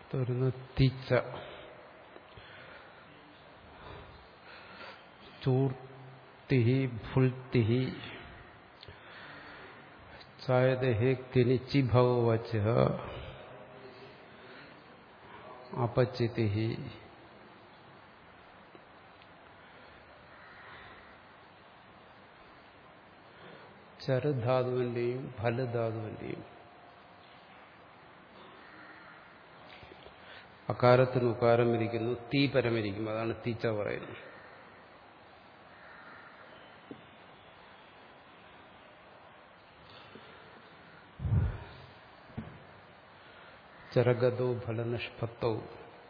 വരുന്ന തീച്ച ചൂർത്തി ഭുൽത്തി ചായതഹേ കിനിച്ചി ഭവവച അപച്ചിതി ചരധാതുവിന്റെയും ഫലധാതുവിന്റെയും അകാരത്തിന് ഉകാരം ഇരിക്കുന്നു തീ പരമിരിക്കും അതാണ് തീച്ച പറയുന്നത് ചരഗതോ ഫലനിഷ്പത്തവും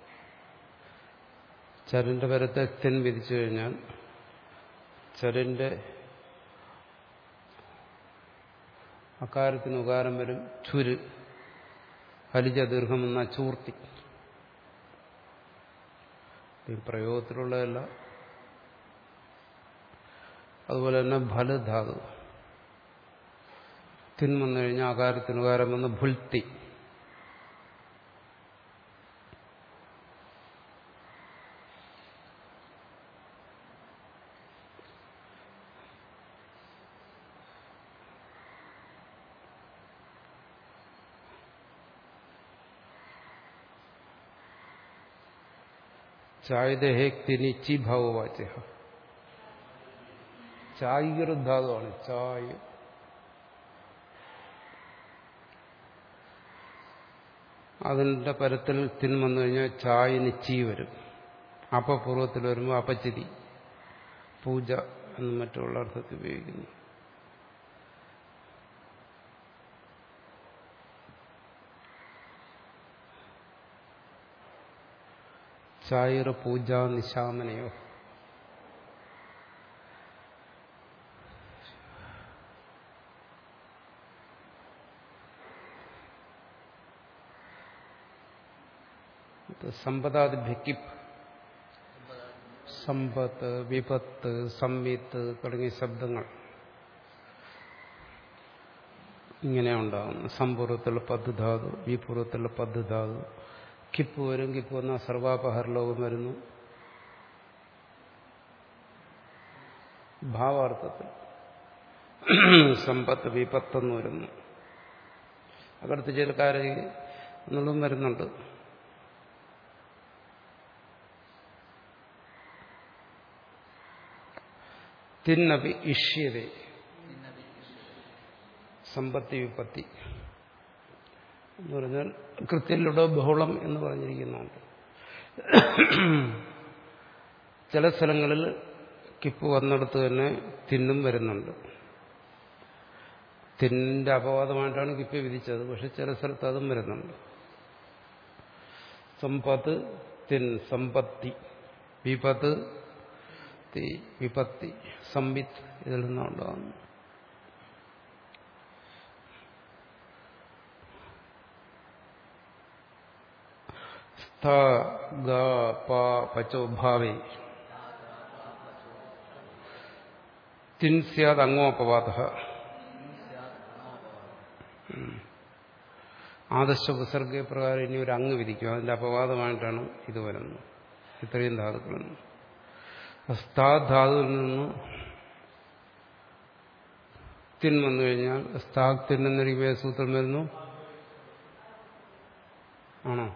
ചരന്റെ പരത്തെ തെൻ വിധിച്ചു കഴിഞ്ഞാൽ ചരന്റെ അകാരത്തിന് ഉകാരം വരും ചുര് ഹലിജ ദീർഘം എന്ന ചൂർത്തി പ്രയോഗത്തിലുള്ളതല്ല അതുപോലെ തന്നെ ഫലധാതു തിൻ വന്നു കഴിഞ്ഞാൽ ആകാരത്തിന് ഉകാരം വന്ന് ഭുൽത്തി ചായതഹേ തിനിച്ചി ഭാവവാച്യ ചായികൃദ്ധാതുവാണ് ചായ് അതിന്റെ പരത്തിൽ തിൻ വന്നു കഴിഞ്ഞാൽ ചായ നിച്ചി വരും അപപൂർവത്തിൽ വരുമ്പോൾ അപച്ചിതി പൂജ എന്ന് മറ്റുള്ള അർത്ഥത്തിൽ ഉപയോഗിക്കുന്നു ചായറ പൂജ നിശാമനയോ സമ്പദാദിഭ്യക്കിപ്പ് സമ്പത്ത് വിപത്ത് സംവിത്ത് തുടങ്ങിയ ശബ്ദങ്ങൾ ഇങ്ങനെ ഉണ്ടാകുന്നു സമ്പൂർവത്തിലുള്ള പദ്ധധാതു വിപൂർവത്തിലുള്ള പദ്ധധാതു കിപ്പ് വരും കിപ്പ് വന്നാൽ സർവാപഹരലോകം വരുന്നു ഭാവാർത്ഥത്തിൽ സമ്പത്ത് വിപത്തെന്ന് വരുന്നു അകടുത്ത് ചില കാര്യം എന്നുള്ളതും വരുന്നുണ്ട് തിന്നപി ഇഷ്യതേ സമ്പത്തി വിപത്തി എന്ന് പറഞ്ഞാൽ കൃത്യത്തിലൂടെ ബഹുളം എന്ന് പറഞ്ഞിരിക്കുന്നുണ്ട് ചില സ്ഥലങ്ങളിൽ കിപ്പ് വന്നിടത്ത് തന്നെ തിന്നും വരുന്നുണ്ട് തിന്നിന്റെ അപവാദമായിട്ടാണ് കിപ്പ് വിധിച്ചത് പക്ഷെ ചില സ്ഥലത്ത് അതും വരുന്നുണ്ട് സമ്പത്ത് തിൻ സമ്പത്തി വിപത്ത് വിപത്തി സംവിത്ത് ഇതിൽ നിന്നുണ്ടാകുന്നു സ്ഥ ഗ പ പച്ചോ ഭാവേ തിൻ സ്യാദ് അങ്ങോപവാദ ആദർശ ഉപസർഗ പ്രകാരം ഇനി ഒരു അങ്ങ് വിധിക്കും അതിന്റെ അപവാദമായിട്ടാണ് ഇത് വരുന്നത് ഇത്രയും ധാതുക്കളിൽ നിന്ന് സ്ഥാധാതുവിൽ നിന്ന് തിൻ വന്നു കഴിഞ്ഞാൽ സ്ഥാഗ് തിൻ എന്നൊരു സൂത്രം വരുന്നു ആണോ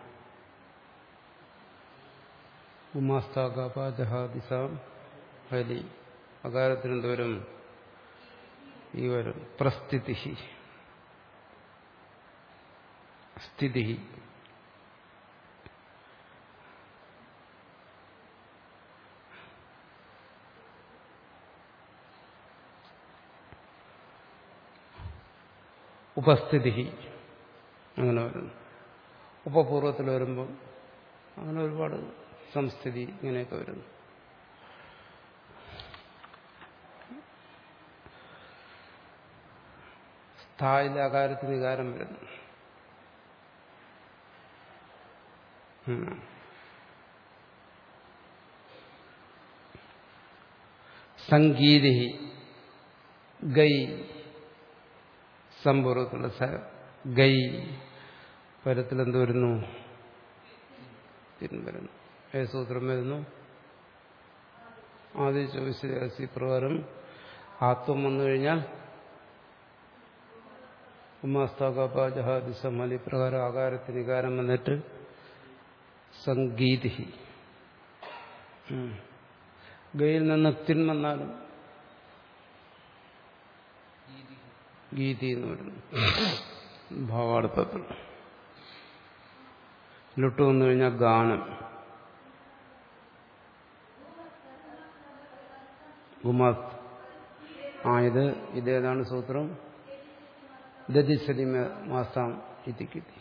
ഉമാസ്താകാപാജഹാദിസാം ഹലി അകാരത്തിന് എന്തോരും ഈ വരും പ്രസ്ഥിതി സ്ഥിതി ഉപസ്ഥിതി അങ്ങനെ വരുന്നു ഉപപൂർവത്തിൽ വരുമ്പം അങ്ങനെ ഒരുപാട് സംസ്ഥിതി ഇങ്ങനെയൊക്കെ വരുന്നു സ്ഥായിലെ അകാരത്തിന് വികാരം വരുന്നു സംഗീതി ഗൈ സംഭവത്തിലുള്ള ഗൈ പരത്തിൽ എന്ത് വരുന്നു തിൻ വരുന്നു ഏത് സൂത്രം വരുന്നു ആദ്യം ചോദിച്ച പ്രകാരം ആത്വം വന്നു കഴിഞ്ഞാൽ ഉമാസ്താകാപാജഹാദി സമാലി പ്രകാരം ആകാരത്തിന് വികാരം വന്നിട്ട് സംഗീതി ഗയിൽ നിന്ന് തിൻ വന്നാലും ഗീതി എന്ന് വരുന്നു ഭാവാർത്ഥത്തിൽ ലുട്ട് വന്നു കഴിഞ്ഞാൽ ഗാനം ഗുമാസ് ആ ഇത് ഇതേതാണ് സൂത്രം ദതിസതി മാസാം ഇത്തിക്കിത്തി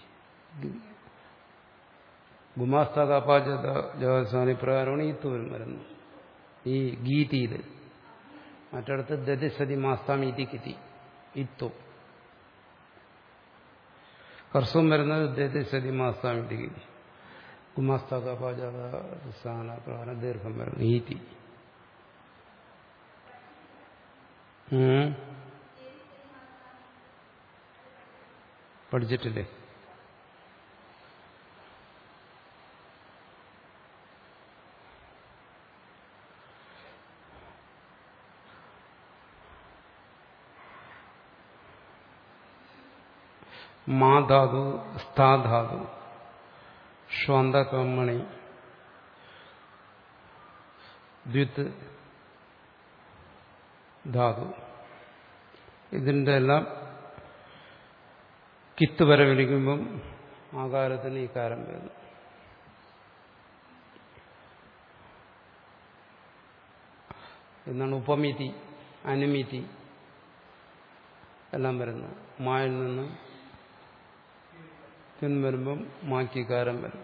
ഗുമാസ്താകാപാചാനി പ്രകാരമാണ് ഈ തൂരം വരുന്നത് ഈ ഗീതിയിൽ മറ്റിടത്ത് ദതിസതി മാസാം ഇത്തിക്കിത്തി ഇത്തു ഹർസ്വം വരുന്നത് ദതിസതി മാസാം ഇത്തിക്കിത്തി ഗുമാസ്താകാപാചാന പ്രകാരം ദീർഘം വരുന്നു ഈതി പഠിച്ചിട്ടില്ലേ മാധാതു സ്ഥാധാതു ശ്വാന്തകമ്മണി ദ്വിത്ത് ധാതു ഇതിൻ്റെ എല്ലാം കിത്ത് വരെ വിളിക്കുമ്പം ആകാരത്തിന് ഈ കാരം വരുന്നു എന്നാണ് ഉപമിതി അനുമിതി എല്ലാം വരുന്നത് മായിൽ നിന്ന് തിൻ വരുമ്പം മാക്കി കാരം വരും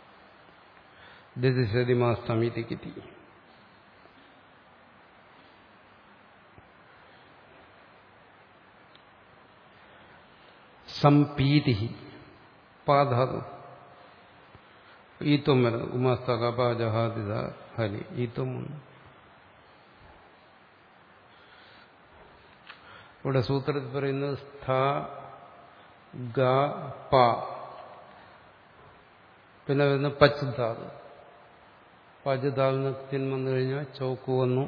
ദതിസതി മാസമിതി കിത്തി സംപീതി പാധാതു ഈത്വം വരുന്നു ഉമാസ്തകപാജഹാദിത ഹലി ഈത്വം വന്നു ഇവിടെ സൂത്രത്തിൽ പറയുന്നത് സ്ഥ ഗ പ പിന്നെ വരുന്ന പച്ചുധാതു പച്ചുധാവിന് തിൻ വന്നു കഴിഞ്ഞാൽ ചോക്ക് വന്നു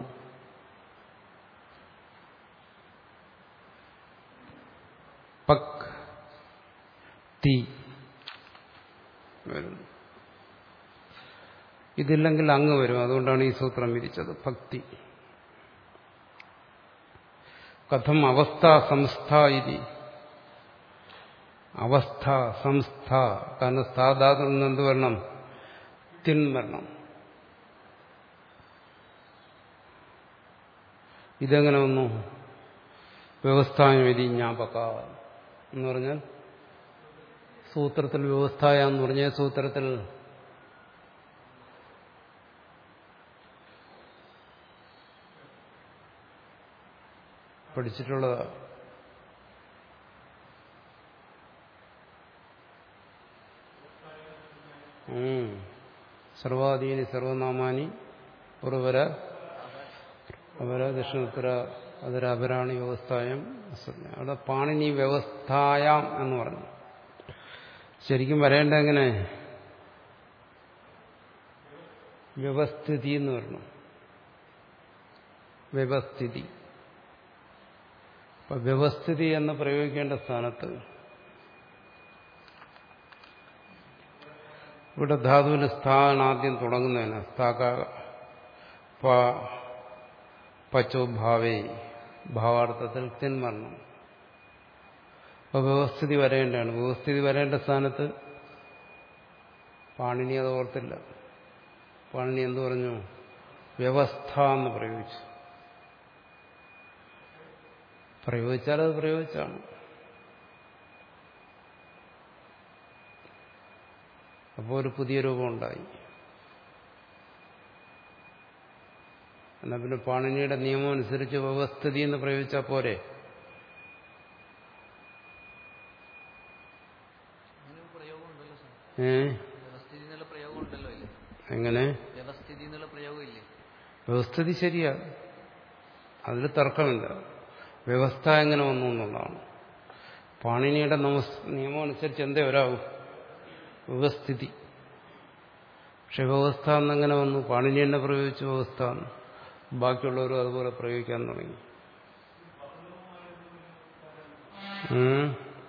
പക് തീ വരുന്നു ഇതില്ലെങ്കിൽ അങ്ങ് വരും അതുകൊണ്ടാണ് ഈ സൂത്രം വിരിച്ചത് ഭക്തി കഥം അവസ്ഥ സംസ്ഥ ഇതി അവസ്ഥ സംസ്ഥ കാരണം സ്ഥാധാതു എന്ത് വരണം തിൻ വരണം ഇതെങ്ങനെ വന്നു വ്യവസ്ഥായവിധി ജ്ഞാപക എന്ന് പറഞ്ഞാൽ സൂത്രത്തിൽ വ്യവസ്ഥായ എന്ന് പറഞ്ഞ സൂത്രത്തിൽ പഠിച്ചിട്ടുള്ളതാ സർവാധീനി സർവനാമാനി ഉറവര അവര ദക്ഷിണോത്തര അതൊരു അപരാണി വ്യവസ്ഥായം അവിടെ പാണിനി വ്യവസ്ഥായാം എന്ന് പറഞ്ഞു ശരിക്കും വരേണ്ട എങ്ങനെ വ്യവസ്ഥിതി എന്ന് പറഞ്ഞു വ്യവസ്ഥിതി അപ്പൊ വ്യവസ്ഥിതി എന്ന് പ്രയോഗിക്കേണ്ട സ്ഥാനത്ത് ഇവിടെ ധാതുവിന്റെ സ്ഥാന ആദ്യം തുടങ്ങുന്നതിന് സ്ഥാക പച്ചോ ഭാവേ ഭാവാർത്ഥത്തിൽ തിന്മരണം അപ്പൊ വ്യവസ്ഥിതി വരേണ്ടതാണ് വ്യവസ്ഥിതി വരേണ്ട സ്ഥാനത്ത് പാണിനി അത് ഓർത്തില്ല പാണിനി എന്ത് പറഞ്ഞു വ്യവസ്ഥ എന്ന് പ്രയോഗിച്ചു പ്രയോഗിച്ചാൽ അത് പ്രയോഗിച്ചാണ് അപ്പോൾ ഒരു പുതിയ രൂപം ഉണ്ടായി എന്നാൽ പിന്നെ പാണിനിയുടെ നിയമം അനുസരിച്ച് വ്യവസ്ഥിതി എന്ന് പ്രയോഗിച്ചാൽ പോരെ ഏ വ്യവസ്ഥിതി എന്നുള്ള പ്രയോഗം ഉണ്ടല്ലോ ഇല്ലേ എങ്ങനെ വ്യവസ്ഥിതി എന്നുള്ള പ്രയോഗം ഇല്ലേ വ്യവസ്ഥിതി ശരിയാ അതിൽ തർക്കമില്ല വ്യവസ്ഥ എങ്ങനെ വന്നു എന്നുള്ളതാണ് പാണിനിയുടെ നമസ് നിയമം അനുസരിച്ച് എന്തേ വരാവൂ വ്യവസ്ഥിതി പക്ഷെ വ്യവസ്ഥ എന്നെങ്ങനെ വന്നു പാണിനി തന്നെ പ്രയോഗിച്ചു വ്യവസ്ഥ എന്ന് ബാക്കിയുള്ളവരും അതുപോലെ പ്രയോഗിക്കാൻ തുടങ്ങി ഉം.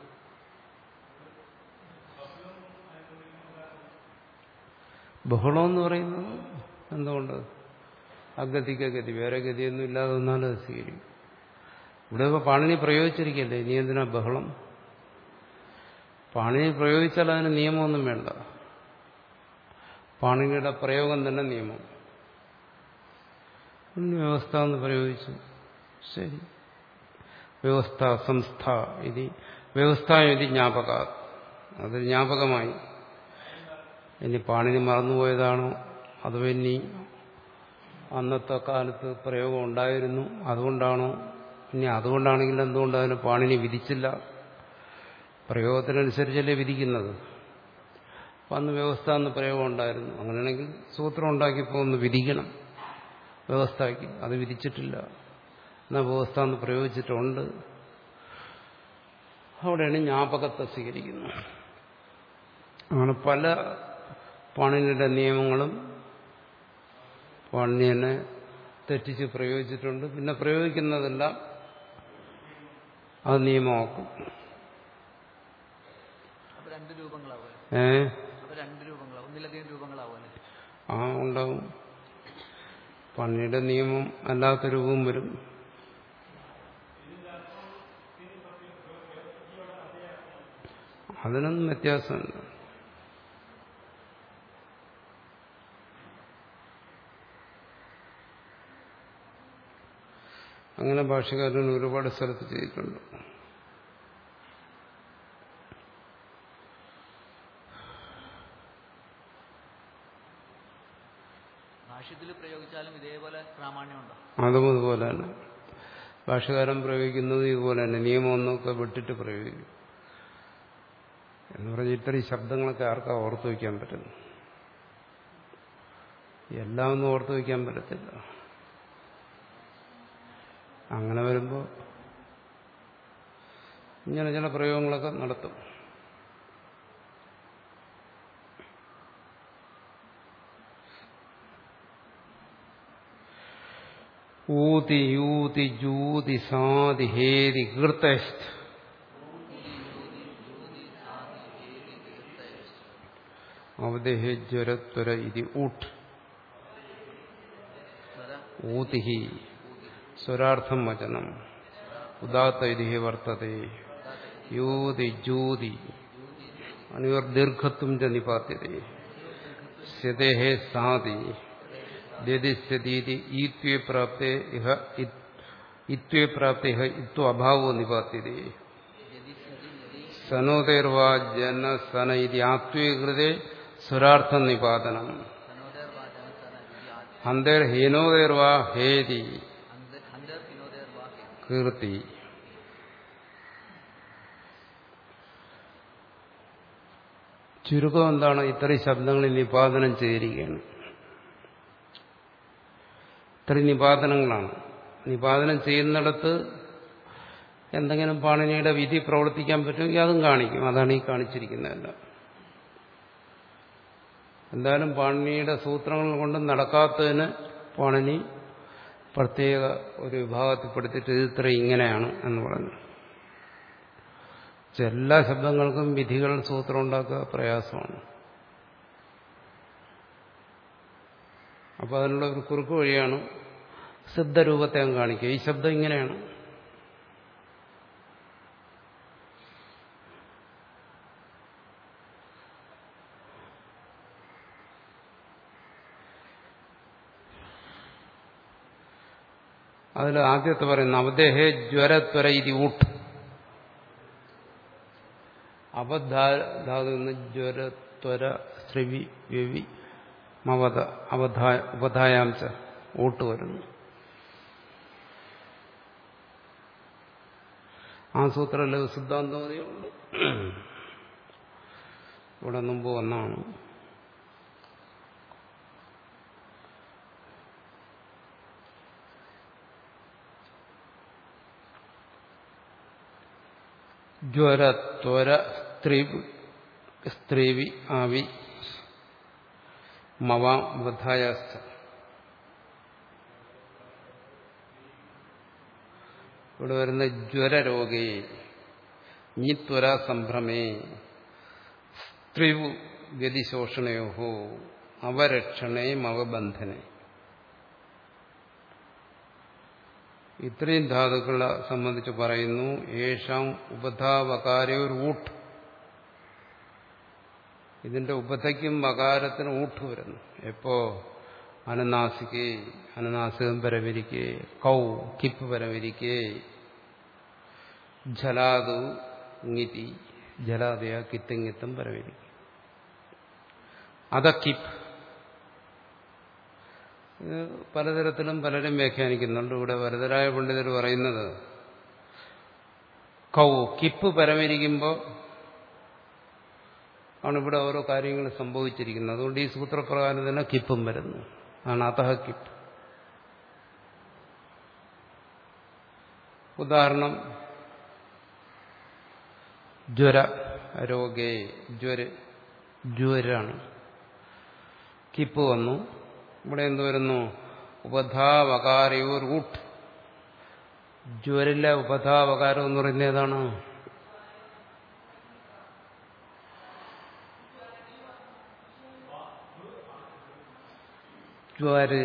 ബഹളം എന്ന് പറയുന്നത് എന്തുകൊണ്ട് അഗതിക്ക് ഗതി വേറെ ഗതിയൊന്നും ഇല്ലാതെ വന്നാലും അത് സ്വീകരിക്കും ഇവിടെ ഇപ്പോൾ പാണിനി പ്രയോഗിച്ചിരിക്കല്ലേ ഇനി എന്തിനാ ബഹളം പാണിനി പ്രയോഗിച്ചാൽ അതിന് നിയമമൊന്നും വേണ്ട പാണിനിയുടെ പ്രയോഗം തന്നെ നിയമം ഉം, വ്യവസ്ഥ എന്ന് പ്രയോഗിച്ചു ശരി വ്യവസ്ഥ സംസ്ഥ ഇത് വ്യവസ്ഥ ഇത് ജ്ഞാപക അത് ജ്ഞാപകമായി ഇനി പാണിനി മറന്നുപോയതാണോ അതോ ഇനി അന്നത്തെ കാലത്ത് പ്രയോഗം ഉണ്ടായിരുന്നു അതുകൊണ്ടാണോ ഇനി അതുകൊണ്ടാണെങ്കിൽ എന്തുകൊണ്ട് അതിന് പാണിനി വിധിച്ചില്ല പ്രയോഗത്തിനനുസരിച്ചല്ലേ വിധിക്കുന്നത് അപ്പം അന്ന് വ്യവസ്ഥ എന്ന് പ്രയോഗം ഉണ്ടായിരുന്നു അങ്ങനെയാണെങ്കിൽ സൂത്രം ഉണ്ടാക്കിയപ്പോൾ ഒന്ന് വിധിക്കണം വ്യവസ്ഥയ്ക്ക് അത് വിധിച്ചിട്ടില്ല എന്നാൽ വ്യവസ്ഥ എന്ന് പ്രയോഗിച്ചിട്ടുണ്ട് അവിടെയാണ് ജ്ഞാപകത്തെ സ്വീകരിക്കുന്നത് അങ്ങനെ പല പാണിനിയുടെ നിയമങ്ങളും പാണിനിയനെ തെറ്റിച്ച് പ്രയോഗിച്ചിട്ടുണ്ട് പിന്നെ പ്രയോഗിക്കുന്നതെല്ലാം അത് നിയമമാക്കും അപ്പൊ രണ്ട് രൂപങ്ങളാവും ഏ അപ്പൊ രണ്ട് രൂപങ്ങളാവും ഒന്നിലധികം രൂപങ്ങളാവും അല്ലേ ആ ഉണ്ടാവും പണിയുടെ നിയമം അല്ലാത്ത രൂപവും വരും അതിനൊന്നും വ്യത്യാസമുണ്ട് അങ്ങനെ ഭാഷകാരൻ ഒരുപാട് സ്ഥലത്ത് ചെയ്തിട്ടുണ്ട് ഭാഷ്യത്തിൽ പ്രയോഗിച്ചാലും ഇതേപോലെ പ്രാമാണ്യം ഉണ്ടോ അതും ഇതുപോലെ തന്നെ ഭാഷകാരൻ പ്രയോഗിക്കുന്നത് ഇതുപോലെ തന്നെ നിയമമൊന്നൊക്കെ വിട്ടിട്ട് പ്രയോഗിക്കും എന്ന് പറഞ്ഞാൽ ഇത്രയും ശബ്ദങ്ങളൊക്കെ ആർക്കാ ഓർത്തു വയ്ക്കാൻ പറ്റുന്നു എല്ലാം ഒന്നും ഓർത്തു വയ്ക്കാൻ പറ്റത്തില്ല അങ്ങനെ വരുമ്പോൾ ഇങ്ങനെ ചില പ്രയോഗങ്ങളൊക്കെ നടത്തും ഊതി യൂതി ജൂതി സാതി ഹേതി കീർത്തശ്ച അവദേഹ ജ്വരത്വര ഇതി ഊട്ട് സ്വര ഊതി സ്വരാർത്ഥം വചനം ഉദാത്ത ഇതി വർത്തത്തെ യൂതി ജൂതി അനിവർ ദീർഘത്വം ച നിപാത്യത സ്ഥിതേഹ സാതി ദ്യതിസ്ഥിതി ഈത്വേ പ്രാപ്തേ ഇഹ ഇ- ഇത്വേ പ്രാപ്തേ ഇഹ ഇത്വ അഭാവോ നിപാത്യത സനോതേർവാ ജന സന ഇതി ആത്വേ കൃതേ സ്വരാർത്ഥ നിപാതനം സനോദർവാചന സന ഇതി ആദ്യ അന്തേർ ഹീനോതേർവാ ഹേതി അന്തർ അന്തർ വിനോദർവാ കീർത്തി ചുരുക്കം എന്താണ് ഇത്രയും ശബ്ദങ്ങളിൽ നിപാതനം ചെയ്തിരിക്കുകയാണ് ഇത്രയും നിപാതനങ്ങളാണ് നിപാതനം ചെയ്യുന്നിടത്ത് എന്തെങ്കിലും പാണിനിയുടെ വിധി പ്രവർത്തിക്കാൻ പറ്റുമെങ്കിൽ അതും കാണിക്കും അതാണ് ഈ കാണിച്ചിരിക്കുന്നതല്ല എന്തായാലും പാണിനിയുടെ സൂത്രങ്ങൾ കൊണ്ട് നടക്കാത്തതിന് പാണിനി പ്രത്യേക ഒരു വിഭാഗത്തിൽപ്പെടുത്തിയിട്ട് ഇത് ഇത്ര ഇങ്ങനെയാണ് എന്ന് പറഞ്ഞു പക്ഷെ എല്ലാ ശബ്ദങ്ങൾക്കും വിധികൾ സൂത്രം ഉണ്ടാക്കുക പ്രയാസമാണ് അപ്പോൾ അതിനുള്ള ഒരു കുറുക്ക് വഴിയാണ് സിദ്ധരൂപത്തെ അങ്ങ് കാണിക്കുക ഈ ശബ്ദം ഇങ്ങനെയാണ് അതിൽ ആദ്യത്തെ പറയുന്ന അവദേഹേ ജ്വരത്വര ഇതി ഊട്ട് അബദ്ധാതു നിന്ന് ജ്വരത്വര ശ്രീവി വ്യവി മവത അവധായ ഉപധായാംശ ഊട്ട് വരുന്നു ആ സൂത്രം ലഘു സിദ്ധാന്തമതിയുണ്ട് ഇവിടെ മുമ്പ് വന്നാണ് ജ്വരത്വര സ്ത്രീ സ്ത്രീവി ആവി മവ ബദ്ധായാസ്ഥ ഇവിടെ വരുന്ന ജ്വരരോഗേ ഞിത്വര സംഭ്രമേ സ്ത്രീവു ഗതിശോഷണയോഹോ അവരക്ഷണേ മവബന്ധനെ ഇത്രയും ധാതുക്കളെ സംബന്ധിച്ച് പറയുന്നു യേശാം ഉപധാവകാരോ ഊട്ട് ഇതിന്റെ ഉപതയ്ക്കും വകാരത്തിനും ഊട്ട് വരുന്നു എപ്പോ അനനാസികേ അനനാസികം പരവിരിക്കേ കൗ കിപ്പ് പരവിരിക്കേ ജലാതു ഇങ്ങിത്തി ജലാതയ കിത്തിങ്ങിത്തും പരവിരിക്കും അത കിപ്പ് ഇത് പലതരത്തിലും പലരും വ്യാഖ്യാനിക്കുന്നുണ്ട് ഇവിടെ വരതരായ പണ്ഡിതർ പറയുന്നത് കൗ കിപ്പ് പരമിരിക്കുമ്പോൾ ആണ് ഇവിടെ ഓരോ കാര്യങ്ങൾ സംഭവിച്ചിരിക്കുന്നത് അതുകൊണ്ട് ഈ സൂത്രപ്രകാരം തന്നെ കിപ്പും വരുന്നു ആണ് അതഹ കിപ്പ് ഉദാഹരണം ജ്വര രോഗേ ജ്വര ജ്വരാണ് കിപ്പ് വന്നു ഇവിടെ എന്ത് വരുന്നു ഉപധാവകാരയോ റൂട്ട് ജ്വരിലെ ഉപധാവകാരം എന്ന് പറയുന്നത് ഏതാണ് ജ്വര്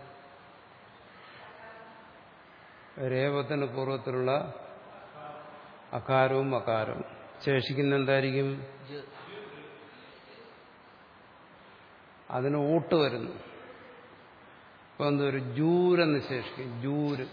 രേവത്തിന് പൂർവ്വത്തിലുള്ള അകാരവും അകാരവും ശേഷിക്കുന്ന എന്തായിരിക്കും ജ്- അതിന് ഊട്ട് വരുന്നു ഇപ്പൊ എന്തൊരു ജൂരെന്ന് ശേഷിക്കും ജൂര്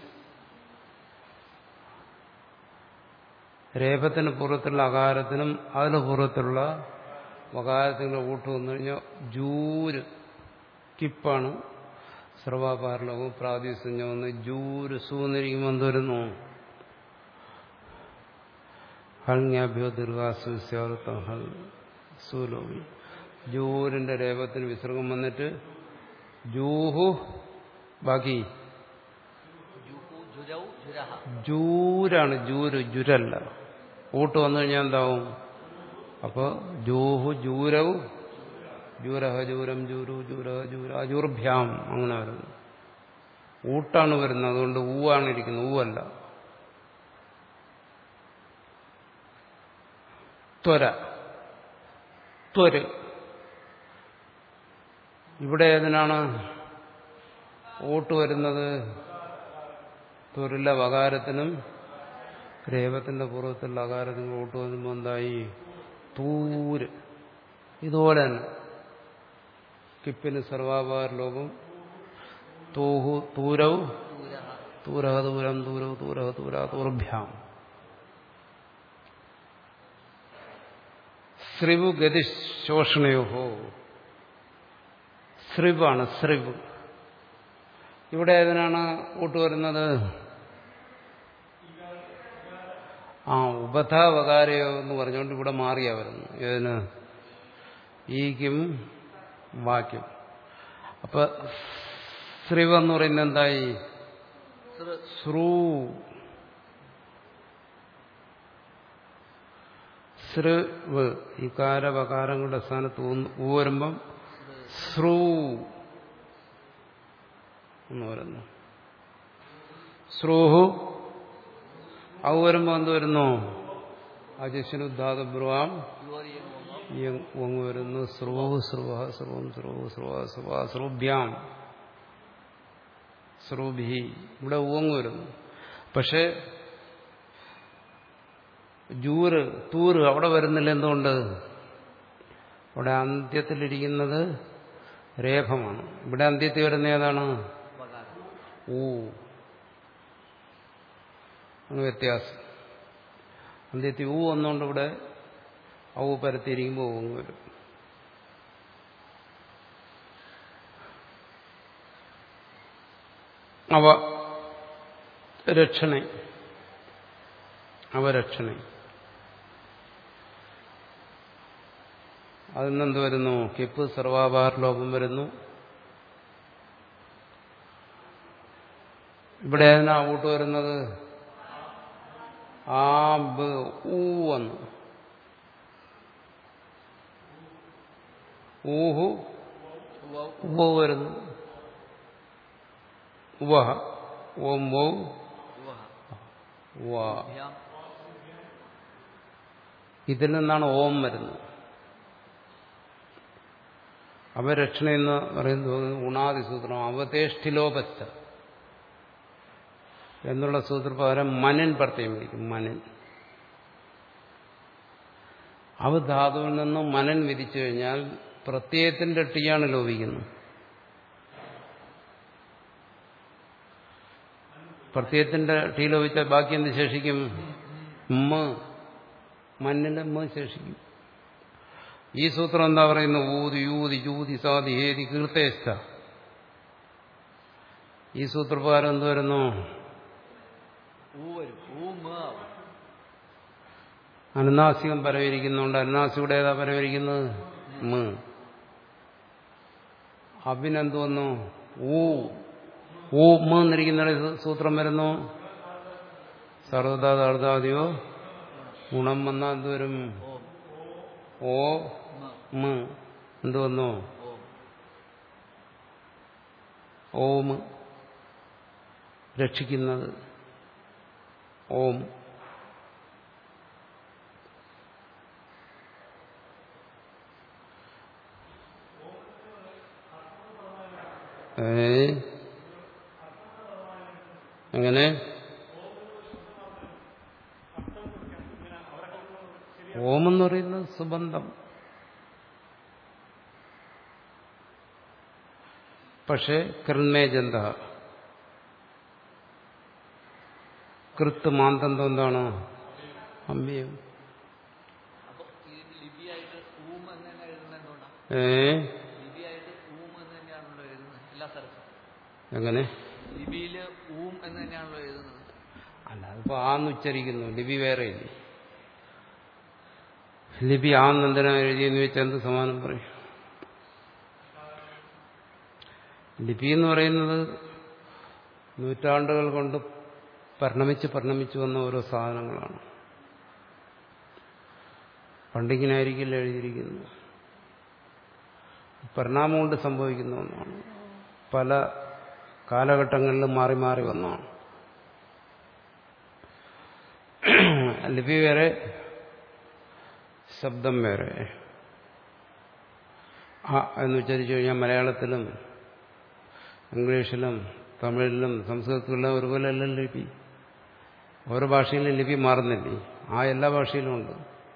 രേപത്തിന് പൂർവ്വത്തിലുള്ള അകാരത്തിനും അതിന് പൂർവ്വത്തിലുള്ള വകാരത്തിനുള്ള ഊട്ട് വന്നു കഴിഞ്ഞാൽ ജൂര് കിപ്പാണ് സർവാപാരലവും പ്രാതിസഞ്ജം വന്ന് ജൂര് സൂന്നിരിക്കുമ്പോൾ എന്തുവരുന്നു ഹൽങ്യാഭ്യോ ദീർഘാസുസ്യാർത്ഥം ഹൽ സൂലോവി ജൂരിന്റെ രേപത്തിന് വിസർഗം വന്നിട്ട് ജൂഹു ബാക്കി ജുഹു ജുരൗ ജുരഹ ജൂരാണ് ജൂര് ജുരല്ല ഊട്ട് വന്നു കഴിഞ്ഞാൽ എന്താവും അപ്പൊ ജൂഹു ജൂരവ് ജൂരഹ ജൂരം ജൂരു ജൂരഹ ജൂര ജൂർഭ്യാം അങ്ങനെ വരുന്നു ഊട്ടാണ് വരുന്നത് അതുകൊണ്ട് ഊവാണ് ഇരിക്കുന്നത് ഊവല്ല ത്വര ത്വര് ഇവിടെ ഏതിനാണ് ഊട്ട് വരുന്നത് ത്വരിലെ വകാരത്തിനും രേവത്തിന്റെ പൂർവ്വത്തിലുള്ള അകാരത്തിനും ഊട്ട് വരുമ്പോൾ എന്തായി തൂര് ഇതുപോലെ തന്നെ കിപ്പിന് സർവാപാര ലോകം തൂഹു തൂരവ് ദൂരഹ തൂരഹ ദൂരം ദൂരവ് തൂരഹ തൂര തൂർഭ്യാം ശ്രിവു ഗതിശോഷണയോഹോ ശ്രിവാണ് ശ്രിവ് ഇവിടെ ഏതിനാണ് കൂട്ടുവരുന്നത് ആ ഉപധാവകാരയോ എന്ന് പറഞ്ഞുകൊണ്ട് ഇവിടെ മാറിയാ വരുന്നു ഏതിന് ഈക്കും വാക്യം അപ്പൊ ശ്രിവ് എന്ന് പറയുന്നത് എന്തായി സൃ ശ്രു ശ്രുവ് ഇകാരവകാരങ്ങളുടെ സ്ഥാനത്ത് ഊന്ന് ഊ വരുമ്പം ശ്രു എന്ന് പറയുന്നു ശ്രോഹു ഔ വരുമ്പോ എന്ത് വരുന്നു അജസ്വനുദ്ധാത ബ്രുവാം യുവതിയും ഒങ്ങ് വരുന്നു ശ്രോഹു ശ്രുവ ശ്രുവം ശ്രുവ ശ്രുവ ശ്രുവ ശ്രുഭ്യാം ശ്രുഭി ഇവിടെ ഊങ്ങ് വരുന്നു പക്ഷെ ജൂര് തൂര് അവിടെ വരുന്നില്ല എന്തുകൊണ്ട് അവിടെ അന്ത്യത്തിലിരിക്കുന്നത് രേഖമാണ് ഇവിടെ അന്ത്യത്തിൽ വരുന്ന ഏതാണ് വകാരം ഊ ആണ് വ്യത്യാസം അന്ത്യത്തിൽ ഊ വന്നുകൊണ്ട് ഇവിടെ ഔ പരത്തിയിരിക്കുമ്പോൾ ഊങ്ങ് വരും അവ രക്ഷണ അവരക്ഷണ അതിൽ നിന്നെന്ത് വരുന്നു കിപ്പ് സർവാഭാര ലോപം വരുന്നു ഇവിടെ ഏതിനാ ഊട്ട് വരുന്നത് ആ ബ് ഊ വന്നു ഊഹു ഉവ്വ- ഉവ വരുന്നു ഉവഹ ഓം വൗ ഉവ്വഹ. വാ ഭ്യാം ഇതിൽ നിന്നാണ് ഓം വരുന്നത് അവരക്ഷണ എന്ന് പറയുന്നത് ഉണാദി സൂത്രം അവതേഷ്ഠിലോപസ്ഥ എന്നുള്ള സൂത്രപ്രകാരം മനൻ പ്രത്യേകം വിളിക്കും മനൻ അവ ധാതുവിൽ നിന്നും മനൻ വിധിച്ചു കഴിഞ്ഞാൽ പ്രത്യയത്തിന്റെ ടീയാണ് ലോപിക്കുന്നത് പ്രത്യയത്തിന്റെ ടീ ലോപിച്ചാൽ ബാക്കി എന്ത് ശേഷിക്കും ഉമ്മ മണ്ണിന്റെ ഉമ്മ ശേഷിക്കും ഈ സൂത്രം എന്താ പറയുന്നത് ഊതി യൂതി ജൂതി സാതി ഹേതി കീർത്തേസ്ഥ ഈ സൂത്രപ്രകാരം എന്ത് വരുന്നു ഊ വരും ഊ മ ആവും. അനുനാസികം പരവരിക്കുന്നുണ്ട് അനുനാസിയുടെ ഏതാ പരവരിക്കുന്നത് മ് അഭിനെന്ത് വന്നു ഊ ഊ മ എന്നിരിക്കുന്ന സൂത്രം വരുന്നു സർവതാതാദിയോ ഗുണം വന്നാൽ എന്ത് വരും ഓം ഓ മ മ എന്ത് വന്നു ഓം ഓം രക്ഷിക്കുന്നത് ഓം ഏ എങ്ങനെ ഓമെന്ന് പറയുന്നത് സുബന്ധം പക്ഷേ കൃന്മേജന്ത കൃത്ത് മാന്തന്തം എന്താണ് അമ്പിയം അപ്പൊ ഈ ലിപിയായിട്ട് ഊം എന്ന് തന്നെ എഴുതുന്നത് എന്തുകൊണ്ടാ ഏ ലിപിയായിട്ട് ഊം എന്ന് തന്നെയാണല്ലോ എഴുതുന്നത് എല്ലാ സ്ഥലത്തും എങ്ങനെ ലിപിയില് ഊം എന്ന് തന്നെയാണല്ലോ എഴുതുന്നത് അല്ല അതിപ്പോ ആന്ന് ഉച്ചരിക്കുന്നു ലിപി വേറെ ഇല്ലേ ലിപി ആന്ന് എന്തിനാ എഴുതിയെന്ന് വെച്ചാൽ എന്ത് സമാനം പറയും ലിപി എന്ന് പറയുന്നത് നൂറ്റാണ്ടുകൾ കൊണ്ട് പരിണമിച്ച് പരിണമിച്ച് വന്ന ഓരോ സാധനങ്ങളാണ് പണ്ടിങ്ങനായിരിക്കില്ല എഴുതിയിരിക്കുന്നത് പരിണാമം കൊണ്ട് സംഭവിക്കുന്ന ഒന്നാണ് പല കാലഘട്ടങ്ങളിലും മാറി മാറി വന്നതാണ് ലിപി വേറെ ശബ്ദം വേറെ ആ എന്ന് ഉച്ചരിച്ചു കഴിഞ്ഞാൽ മലയാളത്തിലും ഇംഗ്ലീഷിലും തമിഴിലും സംസ്കൃതത്തിലും ഒരുപോലെ അല്ല ലിപി ഓരോ ഭാഷയിലും ലിപി മാറുന്നില്ലേ ആ എല്ലാ ഭാഷയിലും ഉണ്ട്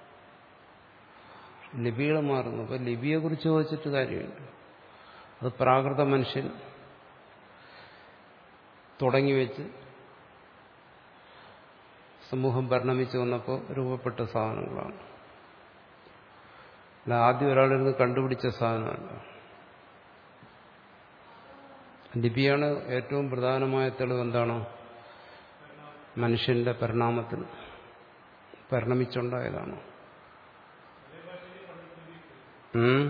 ലിപികൾ മാറുന്നു അപ്പൊ ലിപിയെക്കുറിച്ച് ചോദിച്ചിട്ട് കാര്യമില്ല അത് പ്രാകൃത മനുഷ്യൻ തുടങ്ങി വെച്ച് സമൂഹം പരിണമിച്ചു വന്നപ്പോൾ രൂപപ്പെട്ട സാധനങ്ങളാണ് അല്ല ആദ്യം ഒരാളിരുന്ന് കണ്ടുപിടിച്ച സാധനമല്ല ലിപിയാണ് ഏറ്റവും പ്രധാനമായ തെളിവ് എന്താണ് മനുഷ്യന്റെ പരിണാമത്തിൽ പരിണമിച്ചുണ്ടായതാണ് ഉം.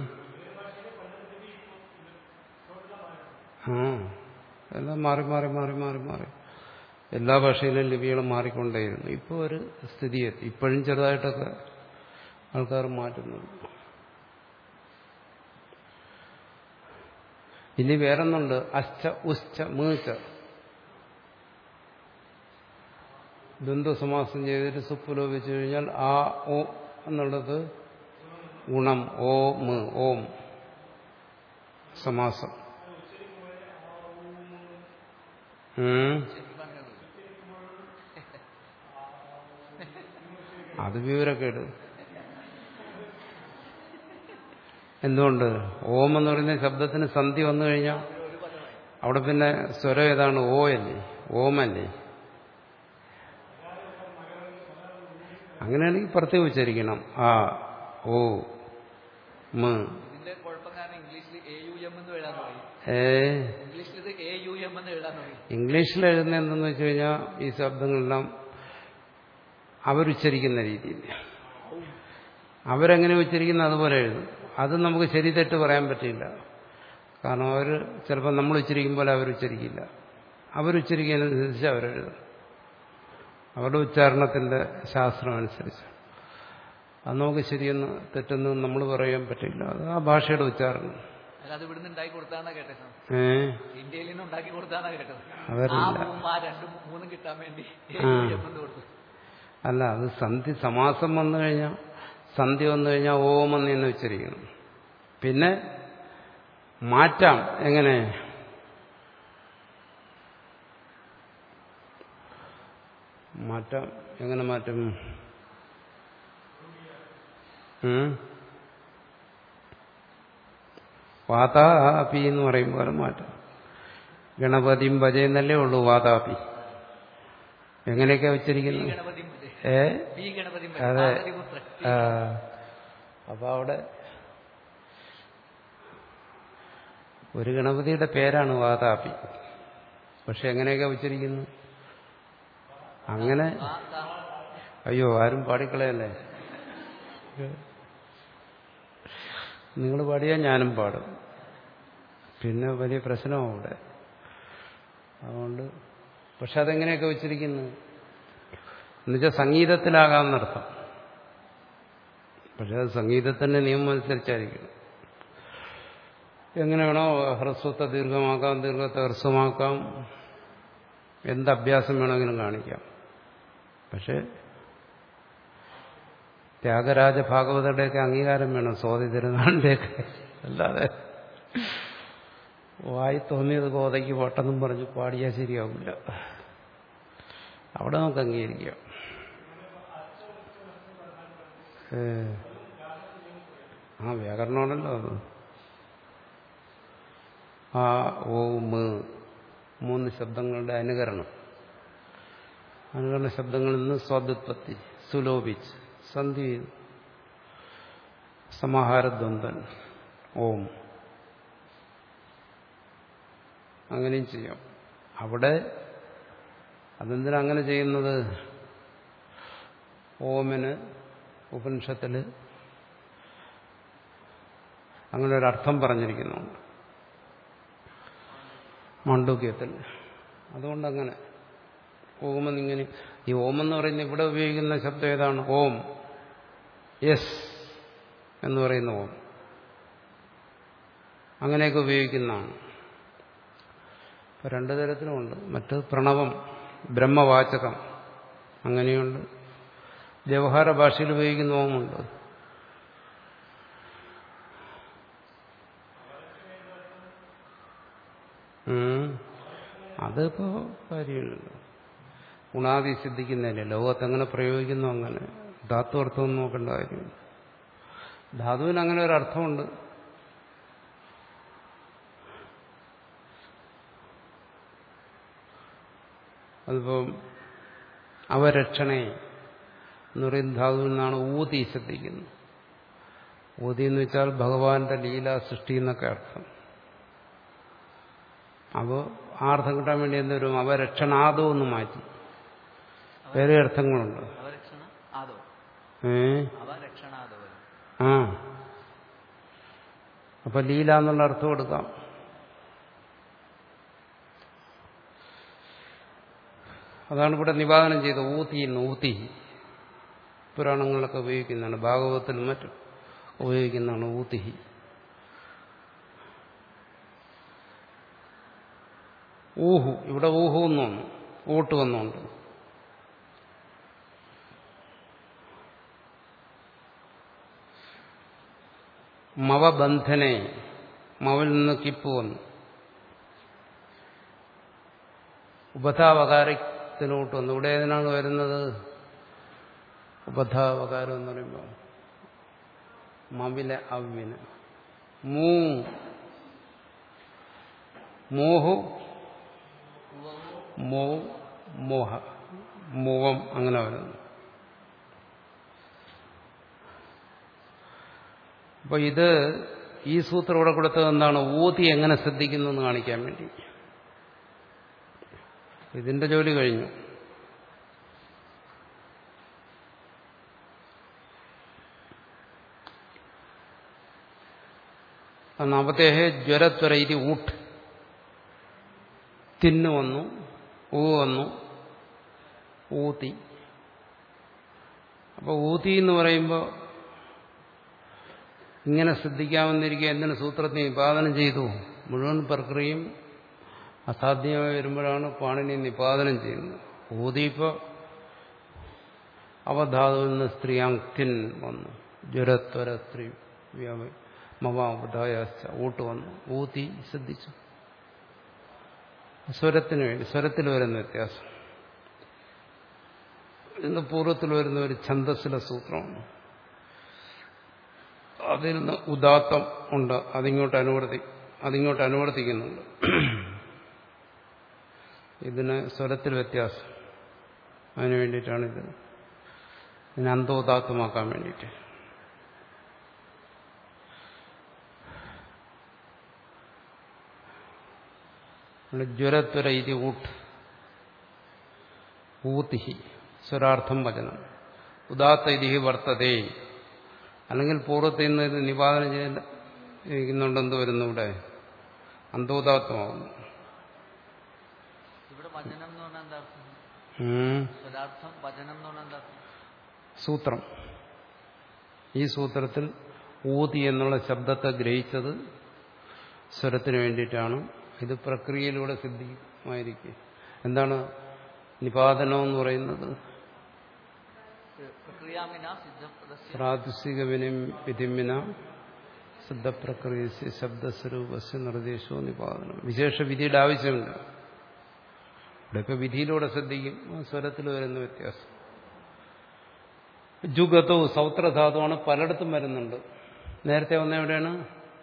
ആ എല്ലാം മാറി മാറി മാറി മാറി മാറി എല്ലാ ഭാഷയിലും ലിപികളും മാറിക്കൊണ്ടേയിരുന്നു ഇപ്പോൾ ഒരു സ്ഥിതി എത്തി ഇപ്പോഴും ചെറുതായിട്ടൊക്കെ ആൾക്കാർ മാറ്റുന്നുണ്ട് ഇനി വേറൊന്നുണ്ട് അശ്ച ഉശ്ച മീച്ച ദ്വന്ദ്വസമാസം ചെയ്തിട്ട് സുപ്പുലോപിച്ചു കഴിഞ്ഞാൽ ആ ഓ എന്നുള്ളത് ഗുണം ഓ മ് ഓം സമാസം ഉം. ശരിക്കും അങ്ങനെ വരും. അത് വിവരക്കേട് എന്തുകൊണ്ട് ഓം എന്ന് പറയുന്ന ശബ്ദത്തിന് സന്ധി വന്നു കഴിഞ്ഞാൽ അവിടെ പിന്നെ സ്വരം ഏതാണ് ഓ അല്ലേ ഓമല്ലേ അങ്ങനെയാണെങ്കിൽ പ്രത്യേകം ഉച്ചരിക്കണം ആ ഓ മ ഇതിന്റെ കുഴപ്പം കാരണം ഇംഗ്ലീഷിൽ എ യു എം എന്ന് എഴുതാൻ തുടങ്ങി ഏ ഇംഗ്ലീഷിൽ ഇത് എ യു എം എന്ന് എഴുതാൻ തുടങ്ങി ഇംഗ്ലീഷിൽ എഴുതുന്ന എന്തെന്ന് വെച്ച് കഴിഞ്ഞാൽ ഈ ശബ്ദങ്ങളെല്ലാം അവരുച്ചരിക്കുന്ന രീതിയിൽ അവരെങ്ങനെ ഉച്ചരിക്കുന്ന അതുപോലെ എഴുതും അത് നമുക്ക് ശരി തെറ്റ് പറയാൻ പറ്റില്ല കാരണം അവർ ചിലപ്പോൾ നമ്മൾ ഉച്ചരിക്കും പോലെ അവരുച്ചരിക്കില്ല അവരുച്ചരിക്കുന്നതനുസരിച്ച് അവരെഴുതും അവരുടെ ഉച്ചാരണത്തിന്റെ ശാസ്ത്രം അനുസരിച്ച് അത് നമുക്ക് ശരിയെന്ന് തെറ്റെന്ന് നമ്മൾ പറയാൻ പറ്റില്ല അത് ആ ഭാഷയുടെ ഉച്ചാരണം അല്ല അത് ഇവിടുന്ന് ഉണ്ടാക്കി കൊടുത്താന്നാ കേട്ടത് സാർ. ഏ ഇന്ത്യയിൽ നിന്ന് ഉണ്ടാക്കി കൊടുത്താന്നാ കേട്ടത് അതറിയില്ല. ആ മൂന്നും ആ രണ്ടും മൂന്നും കിട്ടാൻ വേണ്ടി ആ. ജന്മം കൊടുത്തു അല്ല അത് സന്ധി സമാസം വന്നു കഴിഞ്ഞാൽ സന്ധി വന്നു കഴിഞ്ഞാൽ ഓം എന്ന് തന്നെ ഉച്ചരിക്കണം പിന്നെ മാറ്റാം എങ്ങനെ മാറ്റാം എങ്ങനെ മാറ്റും ഉം? വാതാപി എന്ന് പറയുമ്പോൾ മാറ്റാം ഗണപതിയും ഭജയെന്നല്ലേ ഉള്ളൂ വാതാപി എങ്ങനെയൊക്കെ ഈ ഉച്ചരിക്കുന്നു ഗണപതി മതി. ഏ ഈ ഗണപതി മതി. അതെ പാർവതിപുത്രൻ. ആ. അപ്പൊ അവിടെ ഒരു ഗണപതിയുടെ പേരാണ് വാതാപി പക്ഷെ എങ്ങനെയൊക്കെ ഉച്ചരിക്കുന്നു അങ്ങനെ ആ, ആ. അയ്യോ ആരും പാടിക്കളയല്ലേ നിങ്ങൾ പാടിയാൽ ഞാനും പാടും പിന്നെ വലിയ പ്രശ്നമാണ് അവിടെ അതുകൊണ്ട് പക്ഷെ അതെങ്ങനെയൊക്കെ വെച്ചിരിക്കുന്നു എന്നുവെച്ചാൽ സംഗീതത്തിലാകാമെന്നർത്ഥം പക്ഷെ അത് സംഗീതത്തിന്റെ നിയമം അനുസരിച്ചായിരിക്കും എങ്ങനെ വേണോ ഹ്രസ്വത്തെ ദീർഘമാക്കാം ദീർഘത്തെ ഹ്രസ്വമാക്കാം എന്ത് അഭ്യാസം വേണമെങ്കിലും കാണിക്കാം പക്ഷെ ത്യാഗരാജ ഭാഗവതരുടെയൊക്കെ അംഗീകാരം വേണം സ്വാതി തിരുനാളിന്റെയൊക്കെ അല്ലാതെ വായി തോന്നിയത് കോതയ്ക്ക് വട്ടെന്നും പറഞ്ഞ് പാടിയാൽ ശരിയാവില്ല അവിടെ നമുക്ക് അംഗീകരിക്കാം ഏ. ആ വ്യാകരണമാണല്ലോ അത് ആ ഓ മ് മൂന്ന് ശബ്ദങ്ങളുടെ അനുകരണം അനുകരണ ശബ്ദങ്ങളിൽ നിന്ന് സ്വാദുത്പത്തി സുലോപിച്ച് സന്ധി ചെയ്തു സമാഹാരദ്വന്ദ്വൻ ഓം അങ്ങനെയും ചെയ്യാം അവിടെ അതെന്തിനാ അങ്ങനെ ചെയ്യുന്നത് ഓമിന് ഉപനിഷത്തിൽ അങ്ങനെ ഒരു അർത്ഥം പറഞ്ഞിരിക്കുന്നുണ്ട് മണ്ഡൂക്യത്തിൽ അതുകൊണ്ടങ്ങനെ ഓമെന്നിങ്ങനെ ഈ ഓമെന്ന് പറയുന്ന ഇവിടെ ഉപയോഗിക്കുന്ന ശബ്ദം ഏതാണ് ഓം യെസ് എന്ന് പറയുന്ന ഓം അങ്ങനെയൊക്കെ ഉപയോഗിക്കുന്നതാണ് ഇപ്പൊ രണ്ടു തരത്തിലുമുണ്ട് മറ്റ് പ്രണവം ബ്രഹ്മവാചകം അങ്ങനെയുണ്ട് വ്യവഹാര ഭാഷയിൽ ഉപയോഗിക്കുന്ന ഓമുണ്ട് ഉം. അതിപ്പോ കാര്യമില്ലല്ലോ ഗുണാദി സിദ്ധിക്കുന്നില്ല ലോകത്ത് എങ്ങനെ പ്രയോഗിക്കുന്നു അങ്ങനെ ധാതു അർത്ഥമൊന്നും നോക്കേണ്ട കാര്യമില്ല ധാതുവിന് അങ്ങനെ ഒരു അർത്ഥമുണ്ട് അതിപ്പം അവരക്ഷണേ എന്ന് പറയുന്ന ധാതുവിൽ നിന്നാണ് ഊതി ശ്രദ്ധിക്കുന്നത് ഊതി എന്ന് വെച്ചാൽ ഭഗവാന്റെ ലീല സൃഷ്ടി എന്നൊക്കെ അർത്ഥം അപ്പോൾ ആ അർത്ഥം കിട്ടാൻ വേണ്ടി എന്തൊരു അവരക്ഷണാദോ എന്ന് മാറ്റി വേറെ അർത്ഥങ്ങളുണ്ട് അവരക്ഷണ ആദോ ഏ അവരക്ഷണാദോ ആ അപ്പൊ ലീല എന്നുള്ള അർത്ഥം കൊടുക്കാം അതാണ് ഇവിടെ നിവാദനം ചെയ്തത് ഊത്തി എന്ന് ഊത്തി പുരാണങ്ങളിലൊക്കെ ഉപയോഗിക്കുന്നതാണ് ഭാഗവതത്തിലും മറ്റും ഉപയോഗിക്കുന്നതാണ് ഊത്തി ഊഹു ഇവിടെ ഊഹു എന്ന് വന്നു ഊട്ട് വന്നുണ്ട് മവബന്ധനെ മവിൽ നിന്ന് കിപ്പ് വന്നു ഉപധാവകാരത്തിലോട്ട് വന്നു ഇവിടെ ഏതിനാണ് വരുന്നത് ഉപധാവകാരം എന്ന് പറയുമ്പോൾ മവിലെ അവ്വിന് മൂ മോഹു മോ മോഹ മോവം അങ്ങനെ വരുന്നു അപ്പൊ ഇത് ഈ സൂത്രം ഇവിടെ കൊടുത്തത് എന്താണ് ഊതി എങ്ങനെ ശ്രദ്ധിക്കുന്നു എന്ന് കാണിക്കാൻ വേണ്ടി ഇതിന്റെ ജോലി കഴിഞ്ഞു നാപ്പത്തേഹ് ജ്വരത്വര ഇത് ഊട്ട് തിന്നു വന്നു ഊ വന്നു ഊത്തി അപ്പൊ ഊത്തി എന്ന് പറയുമ്പോൾ ഇങ്ങനെ ശ്രദ്ധിക്കാമെന്നിരിക്കെ എന്തിനു സൂത്രത്തെ നിപാതനം ചെയ്തു മുഴുവൻ പ്രക്രിയയും അസാധ്യമായി വരുമ്പോഴാണ് പാണിനി നിപാതനം ചെയ്യുന്നത് ഊതിയിപ്പോ അവധാതുവിൽ നിന്ന് സ്ത്രീയാങ്ക്തിൻ വന്നു ജ്വരത്വര സ്ത്രീ മവാബുധായാച്ച ഊട്ട് വന്നു ഊതി ശ്രദ്ധിച്ചു സ്വരത്തിന് വേണ്ടി സ്വരത്തിൽ വരുന്ന വ്യത്യാസം ഇന്ന് പൂർവ്വത്തിൽ വരുന്ന ഒരു ഛന്തസ്സിലെ സൂത്രമാണ് അതിൽ നിന്ന് ഉദാത്തം ഉണ്ട് അതിങ്ങോട്ട് അനുവർത്തി അതിങ്ങോട്ട് അനുവർത്തിക്കുന്നുണ്ട് ഇതിന് സ്വരത്തിൽ വ്യത്യാസം അതിനു വേണ്ടിയിട്ടാണ് ഇത് ഇതിനെ അന്തോദാത്തമാക്കാൻ വേണ്ടിയിട്ട് ജ്വരത്വര ഇതി ഊട്ട് ഊതിഹി സ്വരാർത്ഥം വചനം ഉദാത്ത ഇതി വർത്തതേ അല്ലെങ്കിൽ പൂർവ്വത്തിൽ നിന്ന് ഇത് നിവാദനം ചെയ്തിരിക്കുന്നുണ്ടെന്ന് വരുന്നു ഇവിടെ അന്തോദാത്തമാകുന്നു ഇവിടെ വചനം എന്ന് പറഞ്ഞാൽ എന്താ അർത്ഥം ഉം. സ്വരാർത്ഥം വചനം എന്ന് പറഞ്ഞാൽ എന്താ അർത്ഥം സൂത്രം ഈ സൂത്രത്തിൽ ഊതി എന്നുള്ള ശബ്ദത്തെ ഗ്രഹിച്ചത് സ്വരത്തിന് വേണ്ടിയിട്ടാണ് ഇത് പ്രക്രിയയിലൂടെ സിദ്ധിക്കുമായിരിക്കും എന്താണ് നിപാതനം എന്ന് പറയുന്നത് പ്രക്രിയാമിന സിദ്ധപ്രദസ്യ പ്രാദേശിക വിനിം വിധിമിന സിദ്ധപ്രക്രിയ ശബ്ദസ്വരൂപസ്യ നിർദ്ദേശവും നിപാതനം വിശേഷ വിധിയുടെ ആവശ്യമില്ല ഇവിടെയൊക്കെ വിധിയിലൂടെ ശ്രദ്ധിക്കും ആ സ്വരത്തിൽ വരുന്ന വ്യത്യാസം ജുഗതോ സൗത്രധാതുവാണ് പലയിടത്തും വരുന്നുണ്ട് നേരത്തെ വന്ന എവിടെയാണ്